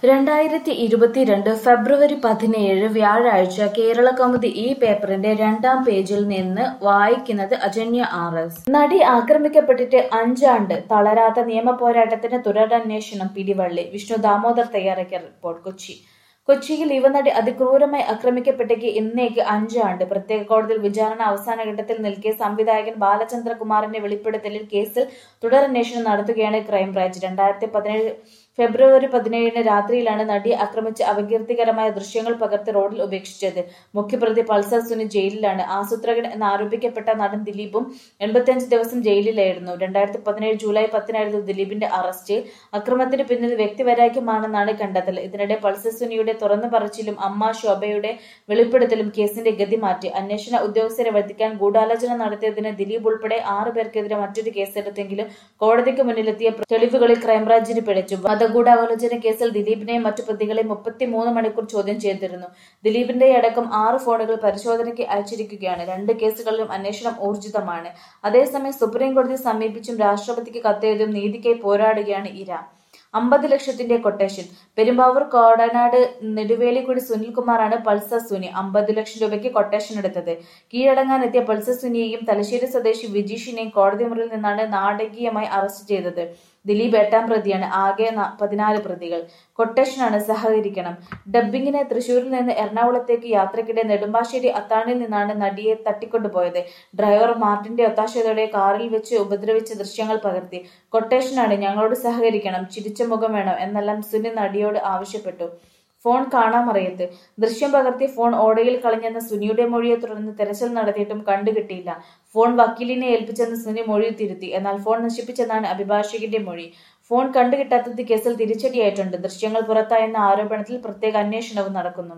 രണ്ടായിരത്തി ഇരുപത്തിരണ്ട് ഫെബ്രുവരി പതിനേഴ് വ്യാഴാഴ്ച കേരള കൗമുദി ഈ പേപ്പറിന്റെ രണ്ടാം പേജിൽ നിന്ന് വായിക്കുന്നത് അജന്യ ആർ എസ് നടി ആക്രമിക്കപ്പെട്ടിട്ട് അഞ്ചാണ്ട് തളരാത്ത നിയമ പോരാട്ടത്തിന് തുടരന്വേഷണം പിടിവള്ളി വിഷ്ണു ദാമോദർ തയ്യാറാക്കിയ റിപ്പോർട്ട് കൊച്ചി കൊച്ചിയിൽ യുവനടി അതിക്രൂരമായി ആക്രമിക്കപ്പെട്ടേക്ക് ഇന്നേക്ക് അഞ്ചാണ്ട് പ്രത്യേക കോടതിയിൽ വിചാരണ അവസാന ഘട്ടത്തിൽ നിൽക്കെ സംവിധായകൻ ബാലചന്ദ്രകുമാറിന്റെ വെളിപ്പെടുത്തലിൽ കേസിൽ തുടരന്വേഷണം നടത്തുകയാണ് ക്രൈംബ്രാഞ്ച് രണ്ടായിരത്തി പതിനേഴ് ഫെബ്രുവരി പതിനേഴിന് രാത്രിയിലാണ് നടിയെ ആക്രമിച്ച് അപകീർത്തികരമായ ദൃശ്യങ്ങൾ പകർത്തി റോഡിൽ ഉപേക്ഷിച്ചത് മുഖ്യപ്രതി പൾസർ സുനി ജയിലിലാണ് ആസൂത്രകൻ എന്ന് ആരോപിക്കപ്പെട്ട നടൻ ദിലീപും എൺപത്തിയഞ്ച് ദിവസം ജയിലിലായിരുന്നു രണ്ടായിരത്തി പതിനേഴ് ജൂലൈ പത്തിനായിരുന്നു ദിലീപിന്റെ അറസ്റ്റ് അക്രമത്തിന് പിന്നിൽ വ്യക്തിവൈരാഗ്യമാണെന്നാണ് കണ്ടെത്തൽ ഇതിനിടെ പൾസർ സുനിയുടെ തുറന്നു പറച്ചിലും അമ്മ ശോഭയുടെ വെളിപ്പെടുത്തലും കേസിന്റെ ഗതി മാറ്റി അന്വേഷണ ഉദ്യോഗസ്ഥരെ വധിക്കാൻ ഗൂഢാലോചന നടത്തിയതിന് ദിലീപ് ഉൾപ്പെടെ ആറു പേർക്കെതിരെ മറ്റൊരു കേസെടുത്തെങ്കിലും കോടതിക്ക് മുന്നിലെത്തിയ തെളിവുകളിൽ ക്രൈംബ്രാഞ്ചിന് പിഴച്ചു വധഗൂഢാലോചന കേസിൽ ദിലീപിനെയും മറ്റു പ്രതികളെയും മുപ്പത്തിമൂന്ന് മണിക്കൂർ ചോദ്യം ചെയ്തിരുന്നു ദിലീപിന്റെ അടക്കം ആറ് ഫോണുകൾ പരിശോധനയ്ക്ക് അയച്ചിരിക്കുകയാണ് രണ്ട് കേസുകളിലും അന്വേഷണം ഊർജിതമാണ് അതേസമയം സുപ്രീം കോടതിയെ സമീപിച്ചും രാഷ്ട്രപതിക്ക് കത്തെഴുതിയും നീതിക്കായി പോരാടുകയാണ് ഇര അമ്പത് ലക്ഷത്തിന്റെ കൊട്ടേഷൻ പെരുമ്പാവൂർ കോടനാട് നെടുവേലിക്കുടി സുനിൽകുമാറാണ് പൾസർ സുനി അമ്പത് ലക്ഷം രൂപയ്ക്ക് കൊട്ടേഷൻ എടുത്തത് കീഴടങ്ങാനെത്തിയ പൾസർ സുനിയെയും തലശ്ശേരി സ്വദേശി വിജീഷിനെയും കോടതി മുറിയിൽ നിന്നാണ് നാടകീയമായി അറസ്റ്റ് ചെയ്തത് ദിലീപ് എട്ടാം പ്രതിയാണ് ആകെ പതിനാല് പ്രതികൾ കൊട്ടേഷനാണ് സഹകരിക്കണം ഡബ്ബിങ്ങിന് തൃശൂരിൽ നിന്ന് എറണാകുളത്തേക്ക് യാത്രക്കിടെ നെടുമ്പാശ്ശേരി അത്താണിയിൽ നിന്നാണ് നടിയെ തട്ടിക്കൊണ്ടുപോയത് ഡ്രൈവർ മാർട്ടിന്റെ ഒത്താശയോടെ കാറിൽ വെച്ച് ഉപദ്രവിച്ച ദൃശ്യങ്ങൾ പകർത്തി കൊട്ടേഷനാണ് ഞങ്ങളോട് സഹകരിക്കണം ചിരിച്ച മുഖം വേണം എന്നെല്ലാം സുനി നടിയോട് ആവശ്യപ്പെട്ടു ഫോൺ കാണാമറിയത്ത് ദൃശ്യം പകർത്തി ഫോൺ ഓടയിൽ കളഞ്ഞെന്ന സുനിയുടെ മൊഴിയെ തുടർന്ന് തെരച്ചിൽ നടത്തിയിട്ടും കണ്ടുകിട്ടിയില്ല ഫോൺ വക്കീലിനെ ഏൽപ്പിച്ചെന്ന് സുനി മൊഴി തിരുത്തി എന്നാൽ ഫോൺ നശിപ്പിച്ചെന്നാണ് അഭിഭാഷകന്റെ മൊഴി ഫോൺ കണ്ടുകിട്ടാത്തത് കേസിൽ തിരിച്ചടിയായിട്ടുണ്ട് ദൃശ്യങ്ങൾ പുറത്തായെന്ന ആരോപണത്തിൽ പ്രത്യേക അന്വേഷണവും നടക്കുന്നുണ്ട്